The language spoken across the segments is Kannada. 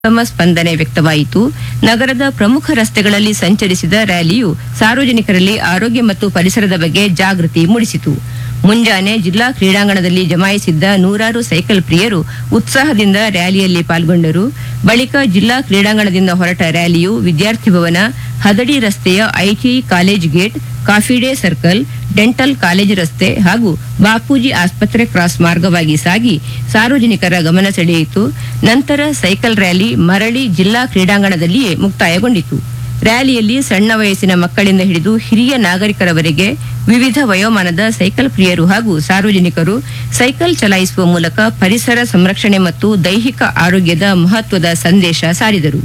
ಉತ್ತಮ ಸ್ಪಂದನೆ ವ್ಯಕ್ತವಾಯಿತು ನಗರದ ಪ್ರಮುಖ ರಸ್ತೆಗಳಲ್ಲಿ ಸಂಚರಿಸಿದ ರ್ಯಾಲಿಯು ಸಾರ್ವಜನಿಕರಲ್ಲಿ ಆರೋಗ್ಯ ಮತ್ತು ಪರಿಸರದ ಬಗ್ಗೆ ಜಾಗೃತಿ ಮೂಡಿಸಿತು ಮುಂಜಾನೆ ಜಿಲ್ಲಾ ಕ್ರೀಡಾಂಗಣದಲ್ಲಿ ಜಮಾಯಿಸಿದ್ದ ನೂರಾರು ಸೈಕಲ್ ಪ್ರಿಯರು ಉತ್ಸಾಹದಿಂದ ರ್ಯಾಲಿಯಲ್ಲಿ ಪಾಲ್ಗೊಂಡರು ಬಳಿಕ ಜಿಲ್ಲಾ ಕ್ರೀಡಾಂಗಣದಿಂದ ಹೊರಟ ರ್ಯಾಲಿಯು ವಿದ್ಯಾರ್ಥಿ ಭವನ ಹದಡಿ ರಸ್ತೆಯ ITI college gate coffee day circle dental college ರಸ್ತೆ ಹಾಗೂ ಬಾಪೂಜಿ ಆಸ್ಪತ್ರೆ ಕ್ರಾಸ್ ಮಾರ್ಗವಾಗಿ ಸಾಗಿ ಸಾರ್ವಜನಿಕರ ಗಮನ ಸೆಳೆಯಿತು ನಂತರ ಸೈಕಲ್ ರ್ಯಾಲಿ ಮರಳಿ ಜಿಲ್ಲಾ ಕ್ರೀಡಾಂಗಣದಲ್ಲಿಯೇ ಮುಕ್ತಾಯಗೊಂಡಿತು ರ್ಯಾಲಿಯಲ್ಲಿ ಸಣ್ಣ ವಯಸ್ಸಿನ ಮಕ್ಕಳಿಂದ ಹಿಡಿದು ಹಿರಿಯ ನಾಗರಿಕರವರೆಗೆ ವಿವಿಧ ವಯೋಮಾನದ ಸೈಕಲ್ ಪ್ರಿಯರು ಹಾಗೂ ಸಾರ್ವಜನಿಕರು ಸೈಕಲ್ ಚಲಾಯಿಸುವ ಮೂಲಕ ಪರಿಸರ ಸಂರಕ್ಷಣೆ ಮತ್ತು ದೈಹಿಕ ಆರೋಗ್ಯದ ಮಹತ್ವದ ಸಂದೇಶ ಸಾರಿದರು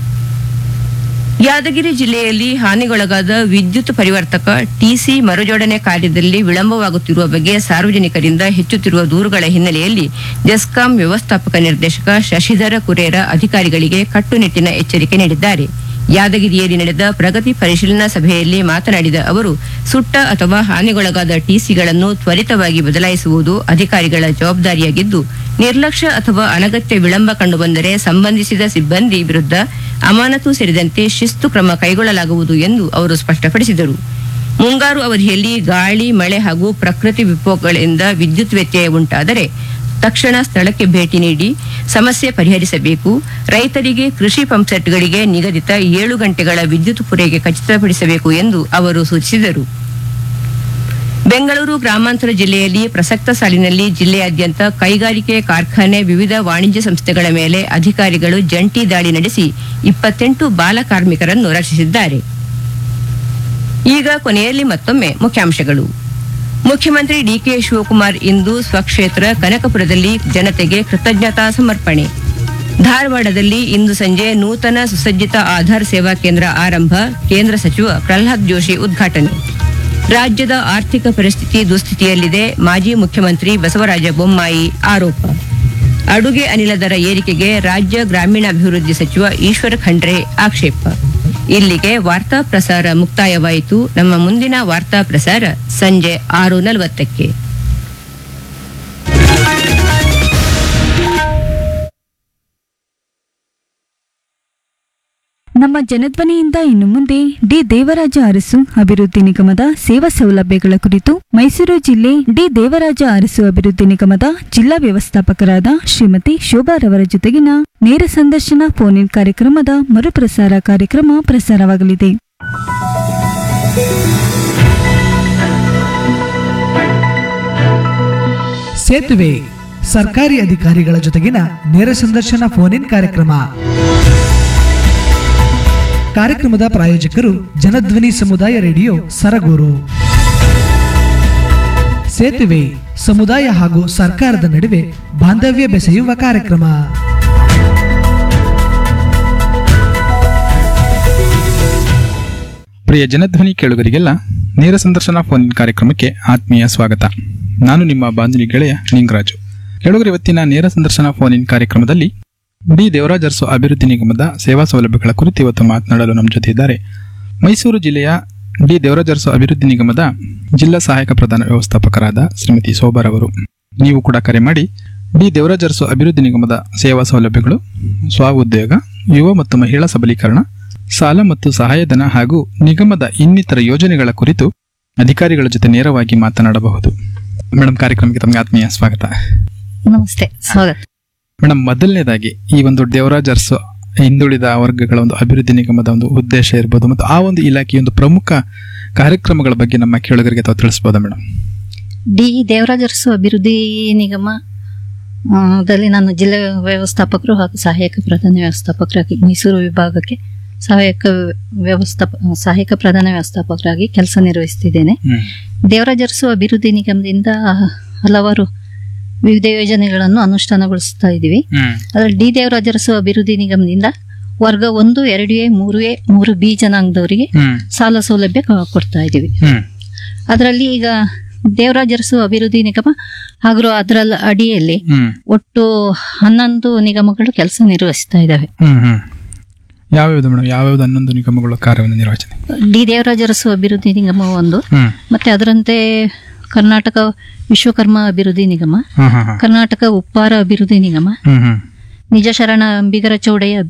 ಯಾದಗಿರಿ ಜಿಲ್ಲೆಯಲ್ಲಿ ಹಾನಿಗೊಳಗಾದ ವಿದ್ಯುತ್ ಪರಿವರ್ತಕ ಟಿಸಿ ಮರುಜೋಡಣೆ ಕಾರ್ಯದಲ್ಲಿ ವಿಳಂಬವಾಗುತ್ತಿರುವ ಬಗ್ಗೆ ಸಾರ್ವಜನಿಕರಿಂದ ಹೆಚ್ಚುತ್ತಿರುವ ದೂರುಗಳ ಹಿನ್ನೆಲೆಯಲ್ಲಿ ಜೆಸ್ಕಾಂ ವ್ಯವಸ್ಥಾಪಕ ನಿರ್ದೇಶಕ ಶಶಿಧರ ಕುರೇರ ಅಧಿಕಾರಿಗಳಿಗೆ ಕಟ್ಟುನಿಟ್ಟಿನ ಎಚ್ಚರಿಕೆ ನೀಡಿದ್ದಾರೆ ಯಾದಗಿರಿಯಲ್ಲಿ ನಡೆದ ಪ್ರಗತಿ ಪರಿಶೀಲನಾ ಸಭೆಯಲ್ಲಿ ಮಾತನಾಡಿದ ಅವರು ಸುಟ್ಟ ಅಥವಾ ಹಾನಿಗೊಳಗಾದ ಟಿಸಿಗಳನ್ನು ತ್ವರಿತವಾಗಿ ಬದಲಾಯಿಸುವುದು ಅಧಿಕಾರಿಗಳ ಜವಾಬ್ದಾರಿಯಾಗಿದ್ದು ನಿರ್ಲಕ್ಷ್ಯ ಅಥವಾ ಅನಗತ್ಯ ವಿಳಂಬ ಕಂಡುಬಂದರೆ ಸಂಬಂಧಿಸಿದ ಸಿಬ್ಬಂದಿ ವಿರುದ್ಧ ಅಮಾನತು ಸೇರಿದಂತೆ ಶಿಸ್ತು ಕ್ರಮ ಕೈಗೊಳ್ಳಲಾಗುವುದು ಎಂದು ಅವರು ಸ್ಪಷ್ಟಪಡಿಸಿದರು ಮುಂಗಾರು ಅವಧಿಯಲ್ಲಿ ಗಾಳಿ ಮಳೆ ಹಾಗೂ ಪ್ರಕೃತಿ ವಿಕೋಪಗಳಿಂದ ವಿದ್ಯುತ್ ವ್ಯತ್ಯಯ ಉಂಟಾದರೆ ತಕ್ಷಣ ಸ್ಥಳಕ್ಕೆ ಭೇಟಿ ನೀಡಿ ಸಮಸ್ಯೆ ಪರಿಹರಿಸಬೇಕು ರೈತರಿಗೆ ಕೃಷಿ ಪಂಪ್ಸೆಟ್ಗಳಿಗೆ ನಿಗದಿತ ಏಳು ಗಂಟೆಗಳ ವಿದ್ಯುತ್ ಪೂರೈಕೆ ಖಚಿತಪಡಿಸಬೇಕು ಎಂದು ಅವರು ಸೂಚಿಸಿದರು ಬೆಂಗಳೂರು ಗ್ರಾಮಾಂತರ ಜಿಲ್ಲೆಯಲ್ಲಿ ಪ್ರಸಕ್ತ ಸಾಲಿನಲ್ಲಿ ಜಿಲ್ಲೆಯಾದ್ಯಂತ ಕೈಗಾರಿಕೆ ಕಾರ್ಖಾನೆ ವಿವಿಧ ವಾಣಿಜ್ಯ ಸಂಸ್ಥೆಗಳ ಮೇಲೆ ಅಧಿಕಾರಿಗಳು ಜಂಟಿ ದಾಳಿ ನಡೆಸಿ ಇಪ್ಪತ್ತೆಂಟು ಬಾಲ ಕಾರ್ಮಿಕರನ್ನು ರಕ್ಷಿಸಿದ್ದಾರೆ ಈಗ ಕೊನೆಯಲ್ಲಿ ಮತ್ತೊಮ್ಮೆ ಮುಖ್ಯಾಂಶಗಳು ಮುಖ್ಯಮಂತ್ರಿ ಡಿಕೆ ಶಿವಕುಮಾರ್ ಇಂದು ಸ್ವಕ್ಷೇತ್ರ ಕನಕಪುರದಲ್ಲಿ ಜನತೆಗೆ ಕೃತಜ್ಞತಾ ಸಮರ್ಪಣೆ ಧಾರವಾಡದಲ್ಲಿ ಇಂದು ಸಂಜೆ ನೂತನ ಸುಸಜ್ಜಿತ ಆಧಾರ್ ಸೇವಾ ಕೇಂದ್ರ ಆರಂಭ ಕೇಂದ್ರ ಸಚಿವ ಪ್ರಹ್ಲಾದ್ ಜೋಶಿ ಉದ್ಘಾಟನೆ ರಾಜ್ಯದ ಆರ್ಥಿಕ ಪರಿಸ್ಥಿತಿ ದುಸ್ಥಿತಿಯಲ್ಲಿದೆ ಮಾಜಿ ಮುಖ್ಯಮಂತ್ರಿ ಬಸವರಾಜ ಬೊಮ್ಮಾಯಿ ಆರೋಪ ಅಡುಗೆ ಅನಿಲ ದರ ಏರಿಕೆಗೆ ರಾಜ್ಯ ಗ್ರಾಮೀಣಾಭಿವೃದ್ಧಿ ಸಚಿವ ಈಶ್ವರ ಖಂಡ್ರೆ ಆಕ್ಷೇಪ ಇಲ್ಲಿಗೆ ವಾರ್ತಾ ಪ್ರಸಾರ ಮುಕ್ತಾಯವಾಯಿತು ನಮ್ಮ ಮುಂದಿನ ವಾರ್ತಾ ಪ್ರಸಾರ ಸಂಜೆ ಆರು ನಲವತ್ತಕ್ಕೆ ನಮ್ಮ ಜನಧ್ವನಿಯಿಂದ ಇನ್ನು ಮುಂದೆ ಡಿ ದೇವರಾಜ ಅರಸು ಅಭಿವೃದ್ಧಿ ನಿಗಮದ ಸೇವಾ ಸೌಲಭ್ಯಗಳ ಕುರಿತು ಮೈಸೂರು ಜಿಲ್ಲೆ ಡಿ ದೇವರಾಜ ಅರಸು ಅಭಿವೃದ್ಧಿ ನಿಗಮದ ಜಿಲ್ಲಾ ವ್ಯವಸ್ಥಾಪಕರಾದ ಶ್ರೀಮತಿ ಶೋಭಾರವರ ಜೊತೆಗಿನ ನೇರ ಸಂದರ್ಶನ ಫೋನ್ ಇನ್ ಕಾರ್ಯಕ್ರಮದ ಮರುಪ್ರಸಾರ ಕಾರ್ಯಕ್ರಮ ಪ್ರಸಾರವಾಗಲಿದೆ ಸೇತುವೆ ಸರ್ಕಾರಿ ಅಧಿಕಾರಿಗಳ ಜೊತೆಗಿನ ನೇರ ಸಂದರ್ಶನ ಫೋನ್ ಇನ್ ಕಾರ್ಯಕ್ರಮ ಕಾರ್ಯಕ್ರಮದ ಪ್ರಾಯೋಜಕರು ಜನಧ್ವನಿ ಸಮುದಾಯ ರೇಡಿಯೋ ಸರಗೂರು ಸೇತುವೆ ಸಮುದಾಯ ಹಾಗೂ ಸರ್ಕಾರದ ನಡುವೆ ಬಾಂಧವ್ಯ ಬೆಸೆಯುವ ಕಾರ್ಯಕ್ರಮ ಪ್ರಿಯ ಜನಧ್ವನಿ ಕೇಳುಗರಿಗೆಲ್ಲ ನೇರ ಸಂದರ್ಶನ ಫೋನ್ ಇನ್ ಕಾರ್ಯಕ್ರಮಕ್ಕೆ ಆತ್ಮೀಯ ಸ್ವಾಗತ ನಾನು ನಿಮ್ಮ ಬಾಂಧವಿ ಗೆಳೆಯ ನಿಂಗರಾಜು ಕೇಳುಗರ ಇವತ್ತಿನ ನೇರ ಸಂದರ್ಶನ ಫೋನ್ ಇನ್ ಕಾರ್ಯಕ್ರಮದಲ್ಲಿ ಡಿ ದೇವರಾಜ್ ಅರಸು ಅಭಿವೃದ್ಧಿ ನಿಗಮದ ಸೇವಾ ಸೌಲಭ್ಯಗಳ ಕುರಿತು ಇವತ್ತು ಮಾತನಾಡಲು ನಮ್ಮ ಜೊತೆ ಇದ್ದಾರೆ ಮೈಸೂರು ಜಿಲ್ಲೆಯ ಡಿ ದೇವರಾಜ್ ಅರಸು ಅಭಿವೃದ್ಧಿ ನಿಗಮದ ಜಿಲ್ಲಾ ಸಹಾಯಕ ಪ್ರಧಾನ ವ್ಯವಸ್ಥಾಪಕರಾದ ಶ್ರೀಮತಿ ಸೋಬರ್ ಅವರು ನೀವು ಕೂಡ ಕರೆ ಮಾಡಿ ಡಿ ದೇವರಾಜ್ ಅರಸು ಅಭಿವೃದ್ಧಿ ನಿಗಮದ ಸೇವಾ ಸೌಲಭ್ಯಗಳು ಸ್ವ ಉದ್ಯೋಗ ಯುವ ಮತ್ತು ಮಹಿಳಾ ಸಬಲೀಕರಣ ಸಾಲ ಮತ್ತು ಸಹಾಯಧನ ಹಾಗೂ ನಿಗಮದ ಇನ್ನಿತರ ಯೋಜನೆಗಳ ಕುರಿತು ಅಧಿಕಾರಿಗಳ ಜೊತೆ ನೇರವಾಗಿ ಮಾತನಾಡಬಹುದು ಮೇಡಮ್ ಕಾರ್ಯಕ್ರಮಕ್ಕೆ ತಮಗೆ ಆತ್ಮೀಯ ಸ್ವಾಗತ ನಮಸ್ತೆ ಸ್ವಾಗತ ಮೇಡಮ್ ಮೊದಲನೇದಾಗಿ ಈ ಒಂದು ದೇವರಾಜ್ ಅರಸು ಹಿಂದುಳಿದ ವರ್ಗಗಳ ಒಂದು ಅಭಿವೃದ್ಧಿ ನಿಗಮದ ಒಂದು ಉದ್ದೇಶ ಇರ್ಬೋದು ಮತ್ತು ಆ ಒಂದು ಇಲಾಖೆಯ ಒಂದು ಪ್ರಮುಖ ಕಾರ್ಯಕ್ರಮಗಳ ಬಗ್ಗೆ ನಮ್ಮ ಕೇಳುಗರಿಗೆ ತಾವು ತಿಳಿಸ್ಬೋದಾ ಮೇಡಮ್ ಡಿ ದೇವರಾಜ ಅರಸು ಅಭಿವೃದ್ಧಿ ನಿಗಮ ಆ, ದಲ್ಲಿ ನಾನು ಜಿಲ್ಲಾ ವ್ಯವಸ್ಥಾಪಕರು ಹಾಗೂ ಸಹಾಯಕ ಪ್ರಧಾನ ವ್ಯವಸ್ಥಾಪಕರಾಗಿ ಮೈಸೂರು ವಿಭಾಗಕ್ಕೆ ಸಹಾಯಕ ವ್ಯವಸ್ಥಾಪ ಸಹಾಯಕ ಪ್ರಧಾನ ವ್ಯವಸ್ಥಾಪಕರಾಗಿ ಕೆಲಸ ನಿರ್ವಹಿಸ್ತಿದ್ದೇನೆ ದೇವರಾಜ ಅರಸು ಅಭಿವೃದ್ಧಿ ನಿಗಮದಿಂದ ಹಲವಾರು ವಿವಿಧ ಯೋಜನೆಗಳನ್ನು ಅನುಷ್ಠಾನಗೊಳಿಸ್ತಾ ಇದ್ದೀವಿ ಅದರಲ್ಲಿ ಡಿ ದೇವರಾಜ ಅರಸು ಅಭಿವೃದ್ಧಿ ನಿಗಮದಿಂದ ವರ್ಗ ಒಂದು ಎರಡು ಎ ಮೂರು ಎ ಮೂರು ಬಿ ಜನಾಂಗದವರಿಗೆ ಸಾಲ ಸೌಲಭ್ಯ ಕ- ಕೊಡ್ತಾ ಇದ್ದೀವಿ ಅದರಲ್ಲಿ ಈಗ ದೇವರಾಜ ಅರಸು ಅಭಿವೃದ್ಧಿ ನಿಗಮ ಹಾಗೂ ಅದರ ಅಡಿಯಲ್ಲಿ ಒಟ್ಟು ಹನ್ನೊಂದು ನಿಗಮಗಳು ಕೆಲಸ ನಿರ್ವಹಿಸ್ತಾ ಇದ್ದಾವೆ ಯಾವ್ಯಾವ್ದು ಮೇಡಮ್ ಯಾವ್ಯಾವ್ದು ಹನ್ನೊಂದು ನಿಗಮಗಳ ಕಾರ್ಯವನ್ನು ನಿರ್ವಹಣೆ ಡಿ ದೇವರಾಜ ಅರಸು ಅಭಿವೃದ್ಧಿ ನಿಗಮ ಒಂದು ಹ್ಮ್ ಮತ್ತೆ ಅದರಂತೆ ಕರ್ನಾಟಕ ವಿಶ್ವಕರ್ಮ ಅಭಿವೃದ್ಧಿ ನಿಗಮ ಹಾ ಹಾ ಹಾ ಕರ್ನಾಟಕ ಉಪ್ಪಾರ ಅಭಿವೃದ್ಧಿ ನಿಗಮ ಹ್ಮ್ ಹ್ಮ್ ನಿಜ ಶರಣ ಅಂಬಿಗರ ಚೌಡೆಯ